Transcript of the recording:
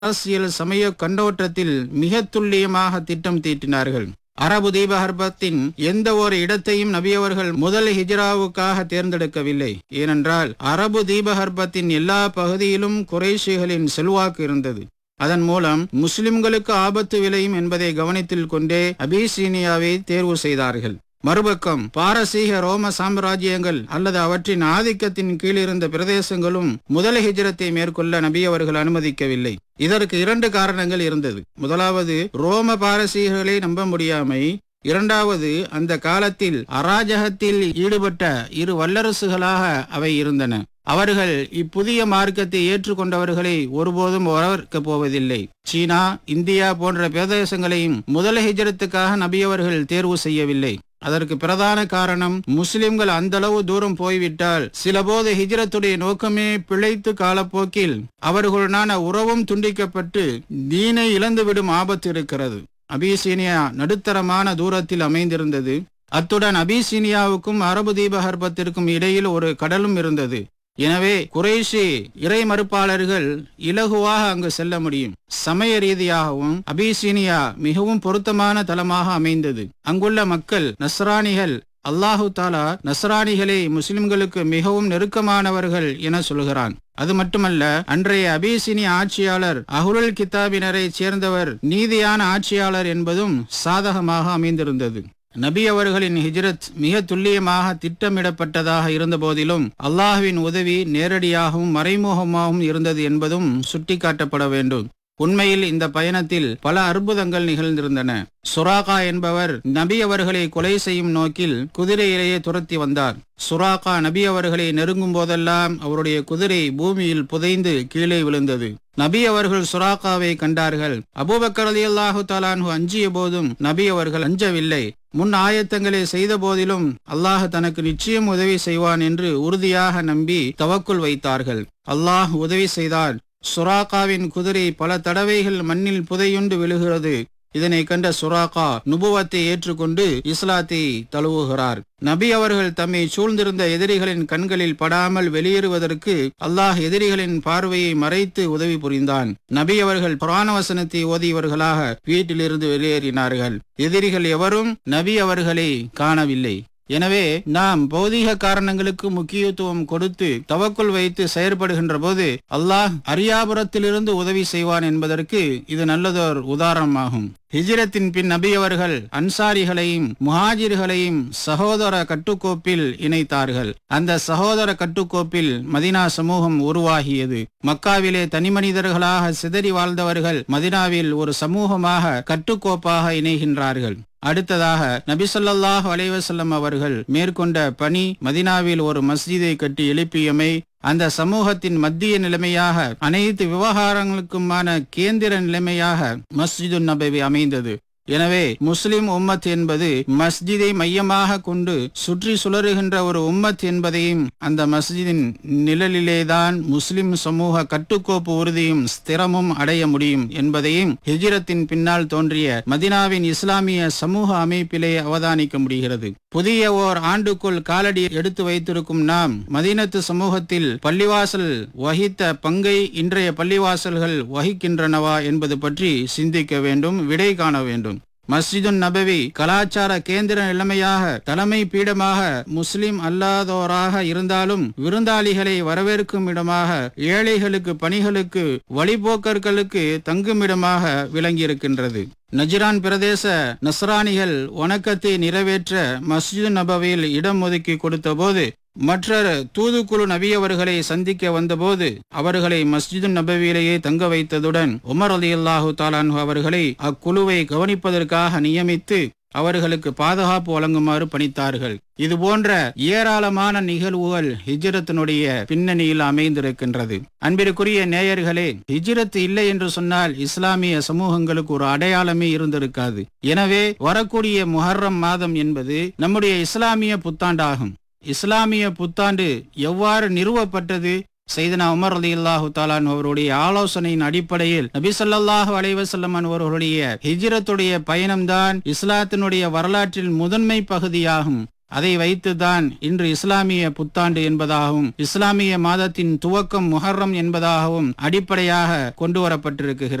அரசியல் சமய கண்ணோட்டத்தில் மிக துல்லியமாக திட்டம் தீட்டினார்கள் அரபு தீபகற்பத்தின் எந்த ஒரு இடத்தையும் நபியவர்கள் முதல் ஹிஜ்ராவுக்காக தேர்ந்தெடுக்கவில்லை ஏனென்றால் அரபு தீபகற்பத்தின் எல்லா பகுதியிலும் குறைஷிகளின் செல்வாக்கு இருந்தது அதன் மூலம் முஸ்லிம்களுக்கு ஆபத்து விளையும் என்பதை கவனத்தில் கொண்டே அபிசீனியாவை தேர்வு செய்தார்கள் மறுபக்கம் பாரசீக ரோம சாம்ராஜ்யங்கள் அல்லது அவற்றின் ஆதிக்கத்தின் கீழ் இருந்த பிரதேசங்களும் முதல் ஹிஜ்ரத்தை மேற்கொள்ள நபி அவர்கள் அனுமதிக்கவில்லை இதற்கு இரண்டு காரணங்கள் இருந்தது முதலாவது ரோம பாரசீகர்களை நம்ப முடியாமை இரண்டாவது அந்த காலத்தில் அராஜகத்தில் ஈடுபட்ட இரு வல்லரசுகளாக அவை இருந்தன அவர்கள் இப்புதிய மார்க்கத்தை ஏற்றுக்கொண்டவர்களை ஒருபோதும் வரவேற்கப் போவதில்லை சீனா இந்தியா போன்ற பிரதேசங்களையும் முதல் ஹிஜரத்துக்காக நபியவர்கள் தேர்வு செய்யவில்லை அதற்கு பிரதான காரணம் முஸ்லிம்கள் அந்த அளவு தூரம் போய்விட்டால் சிலபோது ஹிஜ்ரத்துடைய நோக்கமே பிழைத்து காலப்போக்கில் அவர்களுடனான உறவும் துண்டிக்கப்பட்டு தீனை இழந்துவிடும் ஆபத்து இருக்கிறது அபிசீனியா நடுத்தரமான தூரத்தில் அமைந்திருந்தது அத்துடன் அபிசீனியாவுக்கும் அரபு தீபகற்பத்திற்கும் இடையில் ஒரு கடலும் இருந்தது எனவே குறைஷி இறை மறுப்பாளர்கள் இலகுவாக அங்கு செல்ல முடியும் சமய ரீதியாகவும் அபிசீனியா மிகவும் பொருத்தமான தலமாக அமைந்தது அங்குள்ள மக்கள் நஸ்ரானிகள் அல்லாஹு தாலா நஸ்ரானிகளை முஸ்லிம்களுக்கு மிகவும் நெருக்கமானவர்கள் என சொல்கிறான் அது மட்டுமல்ல அன்றைய அபிசினி ஆட்சியாளர் அஹுருல் கித்தாபினரை சேர்ந்தவர் நீதியான ஆட்சியாளர் என்பதும் சாதகமாக அமைந்திருந்தது நபி அவர்களின் ஹிஜ்ரத் மிக துல்லியமாக திட்டமிடப்பட்டதாக இருந்த போதிலும் அல்லாஹுவின் உதவி நேரடியாகவும் மறைமுகமாகவும் இருந்தது என்பதும் சுட்டிக்காட்டப்பட வேண்டும் உண்மையில் இந்த பயணத்தில் பல அற்புதங்கள் நிகழ்ந்திருந்தன சுராகா என்பவர் நபி அவர்களை கொலை செய்யும் நோக்கில் குதிரையிலேயே துரத்தி வந்தார் சுராகா நபி அவர்களை நெருங்கும் போதெல்லாம் அவருடைய குதிரை பூமியில் புதைந்து கீழே விழுந்தது நபி அவர்கள் சுராகாவை கண்டார்கள் அபூபக்கர் அலி அல்லாஹு தாலான்ஹு அஞ்சிய போதும் நபி அவர்கள் அஞ்சவில்லை முன் ஆயத்தங்களை செய்த போதிலும் அல்லாஹ் தனக்கு நிச்சயம் உதவி செய்வான் என்று உறுதியாக நம்பி தவக்குள் வைத்தார்கள் அல்லாஹ் உதவி செய்தான் சுராகாவின் குதிரை பல தடவைகள் மண்ணில் புதையுண்டு விழுகிறது இதனை கண்ட சுராகா நுபுவத்தை ஏற்றுக்கொண்டு இஸ்லாத்தை தழுவுகிறார் நபி அவர்கள் தம்மை சூழ்ந்திருந்த எதிரிகளின் கண்களில் படாமல் வெளியேறுவதற்கு அல்லாஹ் எதிரிகளின் பார்வையை மறைத்து உதவி புரிந்தான் நபி அவர்கள் புராண வசனத்தை ஓதியவர்களாக வீட்டிலிருந்து வெளியேறினார்கள் எதிரிகள் எவரும் நபி அவர்களை காணவில்லை எனவே நாம் பௌதீக காரணங்களுக்கு முக்கியத்துவம் கொடுத்து தவக்குள் வைத்து செயற்படுகின்ற போது அல்லாஹ் அரியாபுரத்திலிருந்து உதவி செய்வான் என்பதற்கு இது நல்லதோர் உதாரணமாகும் ஹிஜ்ரத்தின் பின் நபி அவர்கள் அன்சாரிகளையும் முஹாஜிர்களையும் சகோதர கட்டுக்கோப்பில் இணைத்தார்கள் அந்த சகோதர கட்டுக்கோப்பில் மதினா சமூகம் உருவாகியது மக்காவிலே தனிமனிதர்களாக சிதறி வாழ்ந்தவர்கள் மதினாவில் ஒரு சமூகமாக கட்டுக்கோப்பாக இணைகின்றார்கள் அடுத்ததாக நபி ஸல்லல்லாஹு அலைஹி வஸல்லம் அவர்கள் மேற்கொண்ட பணி மதினாவில் ஒரு மஸ்ஜிதை கட்டி எழுப்பியமை அந்த சமூகத்தின் மத்திய நிலைமையாக அனைத்து விவகாரங்களுக்குமான கேந்திர நிலைமையாக மஸ்ஜிது நபவி அமைந்தது எனவே முஸ்லிம் உம்மத் என்பது மஸ்ஜிதை மையமாக கொண்டு சுற்றி சுழறுகின்ற ஒரு உம்மத் என்பதையும் அந்த மஸ்ஜிதின் நிழலிலேதான் முஸ்லிம் சமூக கட்டுக்கோப்பு உறுதியும் ஸ்திரமும் அடைய முடியும் என்பதையும் ஹிஜ்ரத்தின் பின்னால் தோன்றிய மதினாவின் இஸ்லாமிய சமூக அமைப்பிலே அவதானிக்க முடிகிறது புதிய ஓர் ஆண்டுக்குள் காலடி எடுத்து வைத்திருக்கும் நாம் மதீனத்து சமூகத்தில் பள்ளிவாசல் வகித்த பங்கை இன்றைய பள்ளிவாசல்கள் வகிக்கின்றனவா என்பது பற்றி சிந்திக்க வேண்டும் விடை காண வேண்டும் மஸ்ஜிதுன் நபவி கலாச்சார கேந்திர நிலைமையாக தலைமை பீடமாக முஸ்லிம் அல்லாதோராக இருந்தாலும் விருந்தாளிகளை வரவேற்கும் இடமாக ஏழைகளுக்கு பணிகளுக்கு வழிபோக்கர்களுக்கு தங்குமிடமாக விளங்கியிருக்கின்றது நஜ்ரான் பிரதேச நஸ்ரானிகள் வணக்கத்தை நிறைவேற்ற மஸ்ஜித் நபவியில் இடம் ஒதுக்கி கொடுத்தபோது மற்றொரு தூதுக்குழு நபியவர்களை சந்திக்க வந்தபோது அவர்களை மஸ்ஜிது நபவியிலேயே தங்க வைத்ததுடன் உமர் அலி அல்லாஹு தாலான் அவர்களை அக்குழுவை கவனிப்பதற்காக நியமித்து அவர்களுக்கு பாதுகாப்பு வழங்குமாறு பணித்தார்கள் இது போன்ற ஏராளமான நிகழ்வுகள் ஹிஜ்ரத்தினுடைய பின்னணியில் அமைந்திருக்கின்றது அன்பிற்குரிய நேயர்களே ஹிஜ்ரத் இல்லை என்று சொன்னால் இஸ்லாமிய சமூகங்களுக்கு ஒரு அடையாளமே இருந்திருக்காது எனவே வரக்கூடிய முஹர்ரம் மாதம் என்பது நம்முடைய இஸ்லாமிய புத்தாண்டாகும் இஸ்லாமிய புத்தாண்டு எவ்வாறு நிறுவப்பட்டது செய்தனா உமர் அலி அல்லாஹு தாலான் அவருடைய ஆலோசனையின் அடிப்படையில் நபி ஸல்லல்லாஹு அலைஹி வஸல்லம் அவர்களுடைய ஹிஜ்ரத்துடைய பயணம்தான் இஸ்லாத்தினுடைய வரலாற்றில் முதன்மை பகுதியாகும் அதை வைத்துதான் இன்று இஸ்லாமிய புத்தாண்டு என்பதாகவும் இஸ்லாமிய மாதத்தின் துவக்கம் முஹர்ரம் என்பதாகவும் அடிப்படையாக கொண்டு வரப்பட்டிருக்கிறது